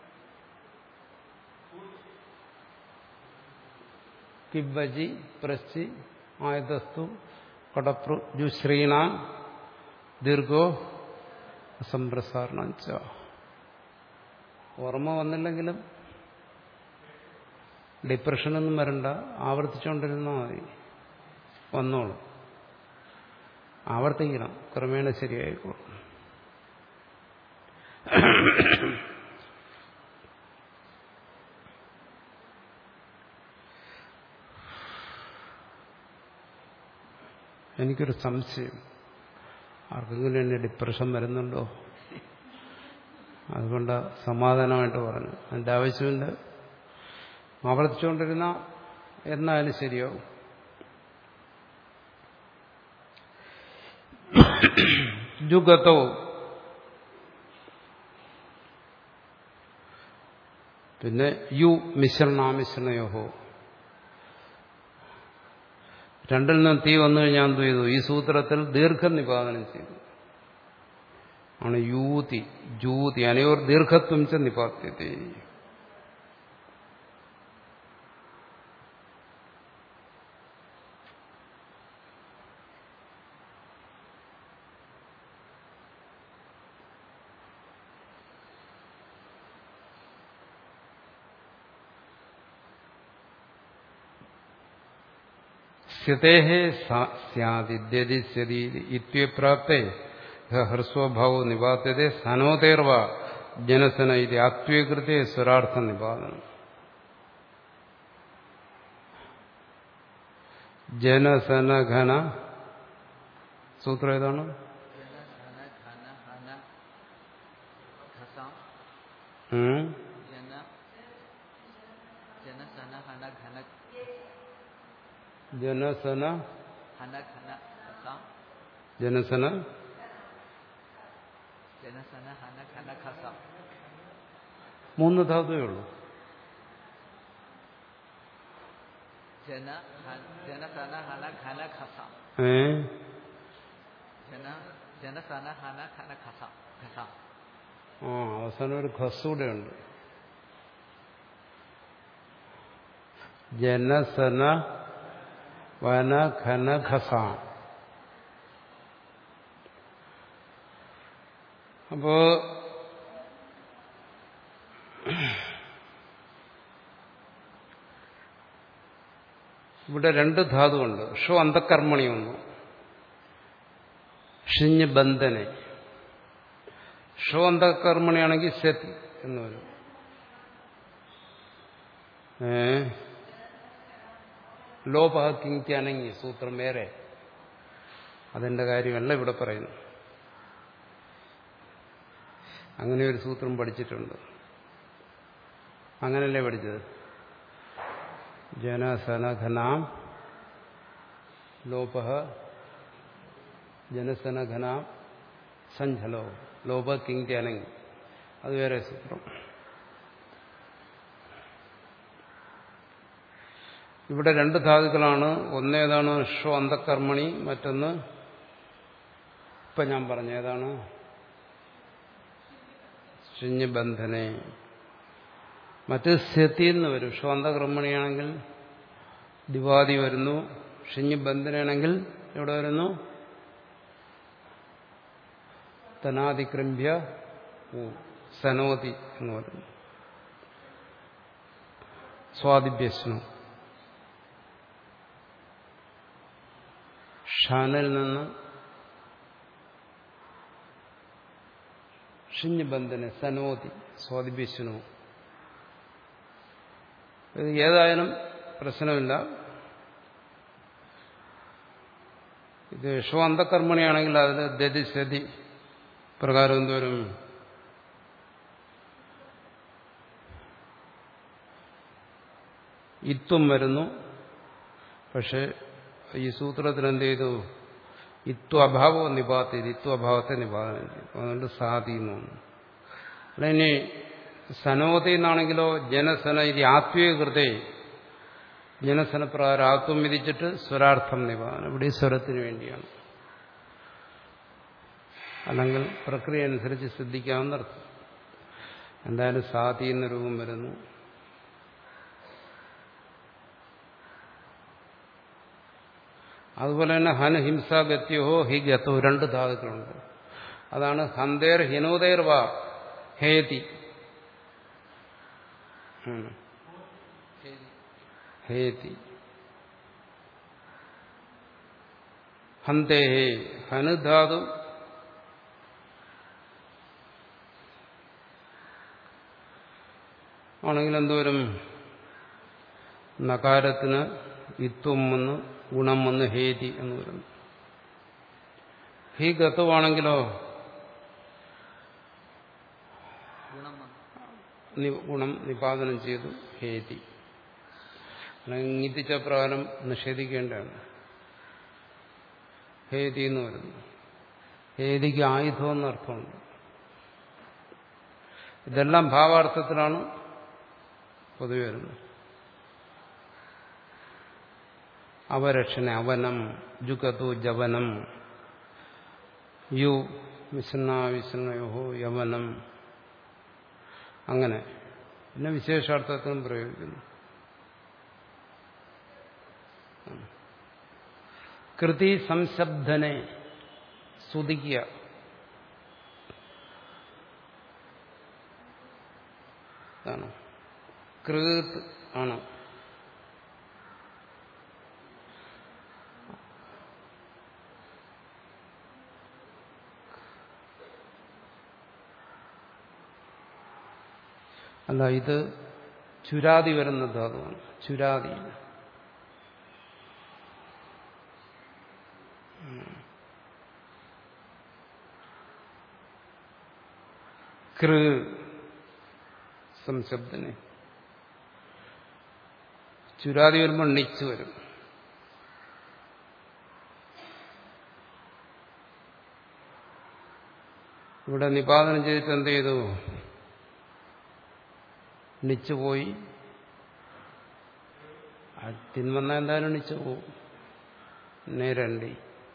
കിബജി പ്രശ്ചി ആയതസ്തു കടപ്രു ജുശ്രീണ ദീർഘോ അസംപ്രസാരണ ഓർമ്മ വന്നില്ലെങ്കിലും ഡിപ്രഷനൊന്നും വരണ്ട ആവർത്തിച്ചുകൊണ്ടിരുന്നാൽ മതി വന്നോളൂ ആവർത്തിക്കണം ക്രമേണ ശരിയായിക്കോളും എനിക്കൊരു സംശയം ആർക്കെങ്കിലും എന്നെ ഡിപ്രഷൻ വരുന്നുണ്ടോ അതുകൊണ്ട് സമാധാനമായിട്ട് പറഞ്ഞു അതിൻ്റെ ആവശ്യമില്ല ആവർത്തിച്ചുകൊണ്ടിരുന്ന എന്നാലും ശരിയാവും ജുഗതോ പിന്നെ യു മിശ്രണാമിശ്രണയോഹോ രണ്ടിൽ നിന്ന് തീ വന്നു കഴിഞ്ഞാൽ എന്ത് ചെയ്തു ഈ സൂത്രത്തിൽ ദീർഘം നിപാതനം ചെയ്തു ആണ് യൂതി ജൂതി അനയോർ ദീർഘത്വം ച നിപാത്യത്തെ സ്ഥിതേ സ്യാദിദ്യതി ഇത്യപ്രാപ്തേ ഹ്രസ്വഭാവോ നിപാത്യത്തെ സനോതേർവ ജനസന ഇത് ആത്മീകൃത്തെ സ്വരാർത്ഥ നിപാതനം ജനസനഘന സൂത്രം ഏതാണ് ജന ധന ഘന ഹന ഖസാം ഉം? ജന ജന സന ഹന ഘന ജനസന ഹന ഘന ഖസാം ജനസന ജന സന ഹന ഘന ഖസാം മൂന്ന് ധാതുവേ ഉള്ളൂ ജന ഹ- ജന സന ഹന ഘന ഖസാം ഏ ജന ജന സന ഹന ഘന ഖസാം ഖസാം ആ അവസാനം ഒരു ഖസൂടെ ഉണ്ട് ജനസന വന ഘന ഖസ അപ്പോ ഇവിടെ രണ്ട് ധാതുവുണ്ട് ഷോ അന്തക്കർമ്മണി ഒന്ന് ഷിഞ്ഞ് ബന്ധനെ ഷോ അന്തകർമ്മണിയാണെങ്കിൽ ശതി എന്ന് വരും ഏ ലോപഹക്കിങ്ക്യാണെങ്കിൽ സൂത്രം വേറെ അതിന്റെ കാര്യമല്ല ഇവിടെ പറയുന്നു അങ്ങനെ ഒരു സൂത്രം പഠിച്ചിട്ടുണ്ട് അങ്ങനല്ലേ പഠിച്ചത് ജനസനഘനാം ലോപ ജനസനഘനാം സഞ്ജലോ ലോപ കിങ്ക്യാനങ് അത് വേറെ സൂത്രം ഇവിടെ രണ്ട് ധാതുക്കളാണ് ഒന്നേതാണ് ഷോ അന്തക്കർമ്മണി മറ്റൊന്ന് ഇപ്പൊ ഞാൻ പറഞ്ഞ ഏതാണ് ശിഞ്ഞബന്ധനെ മറ്റ് സ്ഥിതി എന്ന് വരും ഷോ അന്തകർമ്മണിയാണെങ്കിൽ ദിവാദി വരുന്നു ഷിഞ്ഞബന്ധനാണെങ്കിൽ എവിടെ വരുന്നു തനാതിക്രമ്യ സനോതി എന്ന് പറയുന്നു സ്വാദിഭ്യസ്നു ഷാനിൽ നിന്ന് ഷിഞ്ഞബന്ധന് സനോതി സ്വാദിഭ്യസ്നു ഇത് ഏതായാലും പ്രശ്നമില്ല ഇത് ഷോ അന്തകർമ്മണിയാണെങ്കിൽ അതിൽ ദതിശതി പ്രകാരം എന്തോരും ഇത്വം വരുന്നു പക്ഷെ ഈ സൂത്രത്തിൽ എന്ത് ചെയ്തു ഇത്വഭാവം നിപാത്തി ഇത്വഭാവത്തെ നിപാതനം ചെയ്തു അതുകൊണ്ട് സാധി എന്ന് വന്നു അല്ല ഇനി സനോതി എന്നാണെങ്കിലോ ജനസന ഇത് ആത്മീയകൃതേ ജനസന പ്രകാരം ആത്മം വിധിച്ചിട്ട് സ്വരാർത്ഥം നിപാതനം ഇവിടെ സ്വരത്തിന് വേണ്ടിയാണ് അല്ലെങ്കിൽ പ്രക്രിയ അനുസരിച്ച് ശ്രദ്ധിക്കാവുന്ന അർത്ഥം എന്തായാലും സാതി എന്ന രൂപം വരുന്നു അതുപോലെ തന്നെ ഹന ഹിംസ ഗത്യോഹോ ഹി ഗത്തോ രണ്ട് ധാതുക്കളുണ്ട് അതാണ് ഹന്തേർ ഹിനോദേർ വാ ഹേതി ഹേതി ഹന്തേഹേ ഹനുധാതു ആണെങ്കിൽ എന്തോരും നകാരത്തിന് ഇത്വം വന്ന് ഗുണം വന്ന് ഹേതി എന്ന് പറയുന്നു ഹി ഗത്വമാണെങ്കിലോ ഗുണം വന്നു നി- ഗുണം നിപാതനം ചെയ്തു ഹേതി അല്ലെങ്കിൽ ഇങ്ങിത്തിച്ച പ്രകാരം നിഷേധിക്കേണ്ടതാണ് ഹേതി എന്ന് വരുന്നു ഹേതിക്ക് ആയുധം എന്നർത്ഥമുണ്ട് ഇതെല്ലാം ഭാവാർത്ഥത്തിലാണ് പൊതുവെ വരുന്നത് അവരക്ഷണ അവനം ജുഗതു ജവനം യു വിസന്ന വിസന്നയോഹോ യവനം അങ്ങനെ പിന്നെ വിശേഷാർത്ഥത്തിനും പ്രയോഗിക്കുന്നു കൃതി സംശബ്ദനെ സ്തുതിക്കുക ആണ് കൃത് ആണ് അല്ല ഇത് ചുരാതി വരുന്ന ധാതുവാണ് ചുരാതി കൃ സംശബ്ദനെ ചുരാതി വരുമ്പോൾ ണിച്ച് വരും ഇവിടെ നിപാതനം ചെയ്തിട്ട് എന്ത് ചെയ്തു ണിച്ചു പോയി തിന്മന്ന എന്തായാലും ണിച്ചു പോവും നേരണ്ടി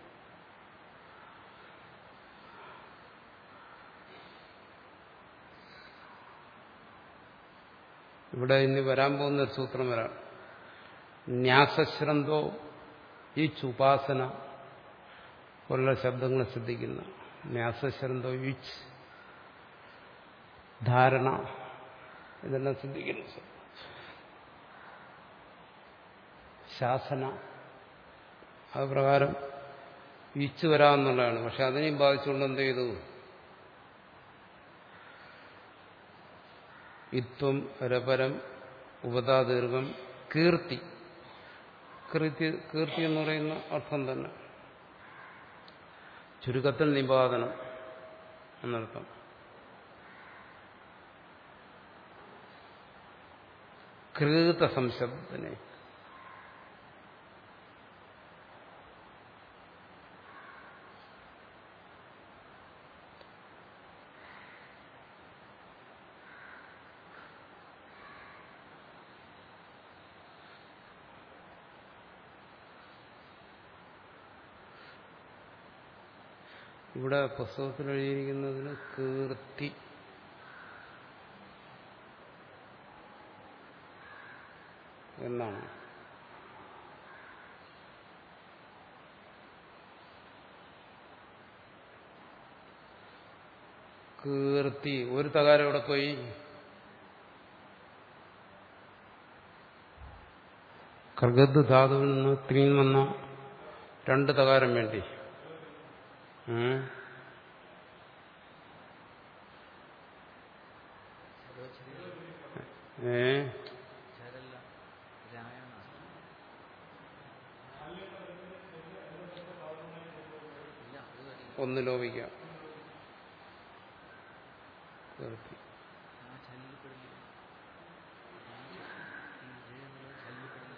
ഇവിടെ ഇനി വരാൻ പോകുന്ന ഒരു സൂത്രം വരാം ന്യാസശ്രന്തോ ഈ ചുപാസന പോലുള്ള ശബ്ദങ്ങൾ ശ്രദ്ധിക്കുന്ന ന്യാസശ്രന്തോ യുച്ച് ധാരണ ഇതെല്ലാം ശ്രദ്ധിക്കുന്നു ശാസന അത് പ്രകാരം ഇച്ചു വരാമെന്നുള്ളതാണ് പക്ഷെ അതിനെയും ബാധിച്ചുകൊണ്ട് എന്ത് ചെയ്തു ഇത്വം രപരം ഉപതാദീർഘം കീർത്തി കീർത്തി കീർത്തി എന്ന് പറയുന്ന അർത്ഥം തന്നെ ചുരുക്കത്തിൽ നിപാതനം എന്നർത്ഥം കൃത സംശബ്ദത്തിനെ ഇവിടെ പുസ്തകത്തിൽ എഴുതിയിരിക്കുന്നതിന് കീർത്തി എന്നാണ് കീർത്തി ഒരു തകാരം ഇവിടെ പോയി കർഗദ് ധാതുവിൽ നിന്ന് ത്രീൻ വന്ന രണ്ട് തകാരം വേണ്ടി ഉം. ഏ ചരല്ല രായണ ഇല്ല അത് വരില്ല ഒന്ന് ലോപിക്കാം കീർത്തി ആ ശല്യപ്പെടില്ല ഈ ജയ എന്നുള്ളത് ശല്യപ്പെടില്ല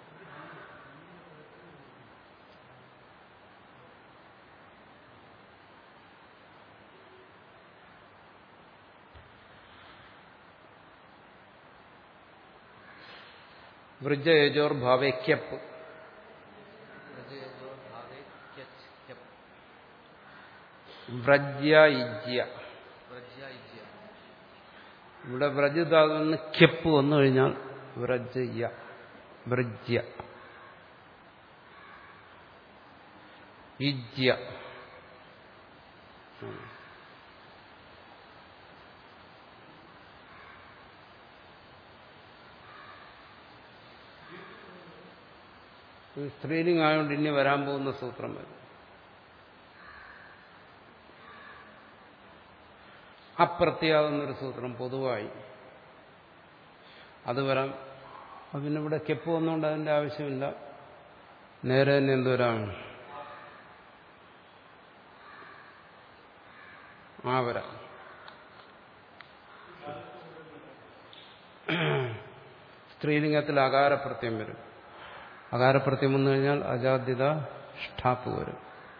വൃജ യജോർ ഭാവേക്യപ്പ് പ്രജയജോ ഭാവേ ക്യച്ച് ക്യപ് വ്രജ്യ ഇജ്യ പ്രജ്യ ഇജ്യ ഇവിടെ വ്രജ് ധാതുവിൽ നിന്ന് ക്യപ്പ് വന്നു കഴിഞ്ഞാൽ വ്രജ്യ വ്രജ്യ ഇജ്യ ഉം. ഇത് സ്ത്രീലിംഗ് ആയതുകൊണ്ട് ഇനി വരാൻ പോകുന്ന സൂത്രം വരും അപ്രത്യാകുന്നൊരു സൂത്രം പൊതുവായി അത് വരാം അത് പിന്നെ ഇവിടെ കെപ്പ് വന്നുകൊണ്ട് അതിന്റെ ആവശ്യമില്ല നേരെ തന്നെ എന്തോരാം ആ വരാം സ്ത്രീലിംഗത്തിൽ അകാരപ്രത്യം വരും അകാരപ്രത്യം വന്നു കഴിഞ്ഞാൽ അജാദ്യത ഷ്ടാപ്പ് വരും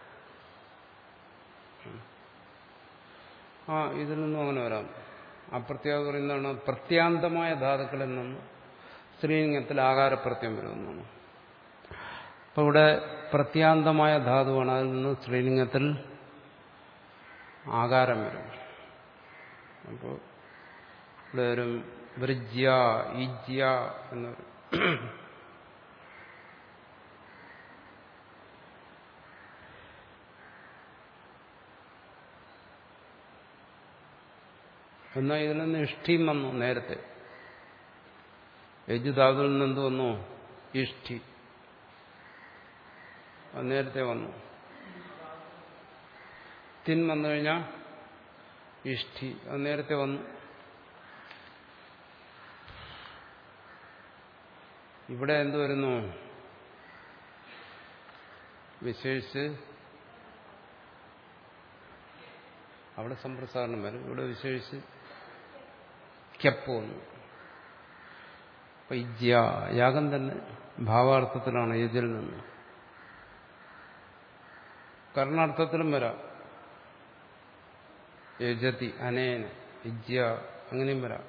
ആ ഇതിൽ നിന്നും അങ്ങനെ വരാം അപ്രത്യാഗം പറയുന്നതാണ് പ്രത്യാന്തമായ ധാതുക്കളിൽ നിന്ന് സ്ത്രീലിംഗത്തിൽ ആകാരപ്രത്യം വരുമെന്നാണ് അപ്പൊ ഇവിടെ പ്രത്യാന്തമായ ധാതുവാണ് അതിൽ നിന്ന് സ്ത്രീലിംഗത്തിൽ ആകാരം വരും അപ്പോൾ ഇവിടെ വരും വൃജ്യ ഇജ്യ എന്ന് വരും എന്നാൽ ഇതിൽ നിന്ന് ഇഷ്ടിയും വന്നു നേരത്തെ യജുധാതുവിൽ നിന്ന് എന്ത് വന്നു ഇഷ്ടി അത് നേരത്തെ വന്നു തിൻ വന്നു കഴിഞ്ഞാൽ ഇഷ്ടി അത് നേരത്തെ വന്നു ഇവിടെ എന്ത് വരുന്നു വിശേഷിച്ച് അവിടെ സമ്പ്രസാരണം വരും ഇവിടെ വിശേഷിച്ച് കെപ്പ് വന്നു അപ്പൊ ഇജ്യ യാഗം തന്നെ ഭാവാർത്ഥത്തിലാണ് യജിൽ നിന്ന് കർണാർത്ഥത്തിലും വരാം യജതി അനേന ഇജ്യ അങ്ങനെയും വരാം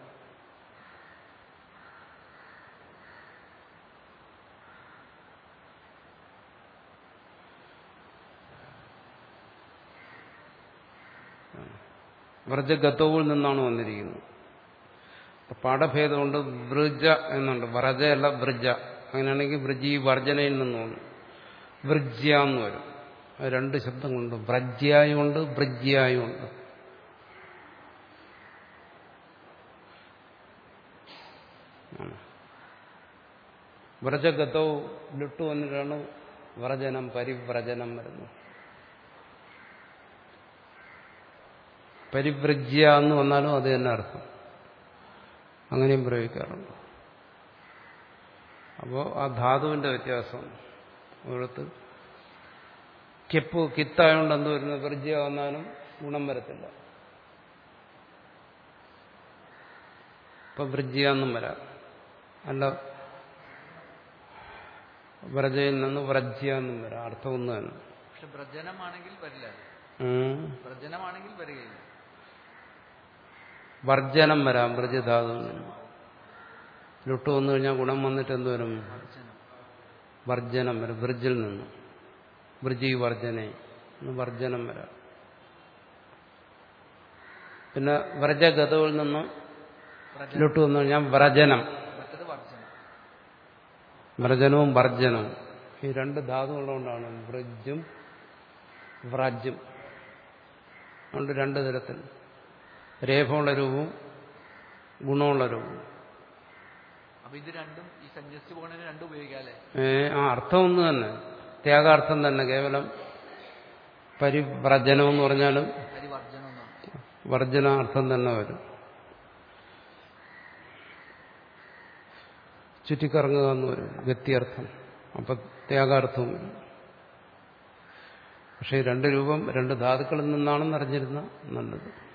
വ്രജഗതവുൽ നിന്നാണ് വന്നിരിക്കുന്നത് അപ്പൊ പാഠഭേദമുണ്ട് വൃജ എന്നുണ്ട് വ്രജയല്ല വൃജ അങ്ങനെയാണെങ്കിൽ വൃജി വർജനയിൽ നിന്ന് വന്നു വൃജ്യ എന്ന് വരും അത് രണ്ട് ശബ്ദങ്ങളുണ്ട് വ്രജ്യായുണ്ട് വൃജ്യായുണ്ട് വ്രജഗതോ ലിട്ടു വന്നിട്ടാണ് വ്രജനം പരിവ്രജനം വരുന്നത് പരിവ്രജ്യ എന്ന് വന്നാലും അത് തന്നെ അർത്ഥം അങ്ങനെയും പ്രയോഗിക്കാറുണ്ട് അപ്പോൾ ആ ധാതുവിന്റെ വ്യത്യാസം ഒരിടത്ത് കെപ്പ് കിത്തായോണ്ട് എന്ത് വരുന്നത് വൃജ്യ വന്നാലും ഗുണം വരത്തില്ല ഇപ്പൊ വൃജ്യ എന്നും വരാം അല്ല വ്രജയിൽ നിന്ന് വ്രജ്യ എന്നും വരാം അർത്ഥം ഒന്ന് തന്നെ പക്ഷെ വ്രജനമാണെങ്കിൽ വരില്ല ഉം. വ്രജനമാണെങ്കിൽ വരികയില്ല വർജനം വരാം വ്രജധാതുവിൽ നിന്ന് ലുട്ട് വന്നു കഴിഞ്ഞാൽ ഗുണം വന്നിട്ട് എന്ത് വരും വർജനം വർജനം വരും വ്രജിൽ നിന്ന് വ്രജി വർജനെ എന്ന് വർജനം വരാം പിന്നെ വ്രജഗതവിൽ നിന്ന് വ്രജനം ലുട്ട് വന്നു കഴിഞ്ഞാൽ വ്രജനം മറ്റത് വർജനം വ്രജനവും വർജനവും ഈ രണ്ട് ധാതുകളുകൊണ്ടാണ് വ്രജും വ്രജും അതുകൊണ്ട് രണ്ട് തരത്തിൽ രേഖമുള്ള രൂപവും ഗുണമുള്ള രൂപവും അപ്പൊ ഇത് രണ്ടും ഈ സഞ്ചരിച്ചു പോകുന്നതിന് രണ്ടും ഉപയോഗിക്കാല്ലേ ഏ, ആ അർത്ഥം ഒന്ന് തന്നെ ത്യാഗാർത്ഥം തന്നെ കേവലം പരിവ്രജനം എന്ന് പറഞ്ഞാലും പരിവർജനം എന്നാണ് വർജനാർത്ഥം തന്നെ വരും ചുറ്റിക്കറങ്ങുക എന്ന് വരും ഗത്യർത്ഥം അപ്പൊ ത്യാഗാർത്ഥവും വരും പക്ഷെ ഈ രണ്ട് രൂപം രണ്ട് ധാതുക്കളിൽ നിന്നാണെന്ന് അറിഞ്ഞിരുന്ന നല്ലത്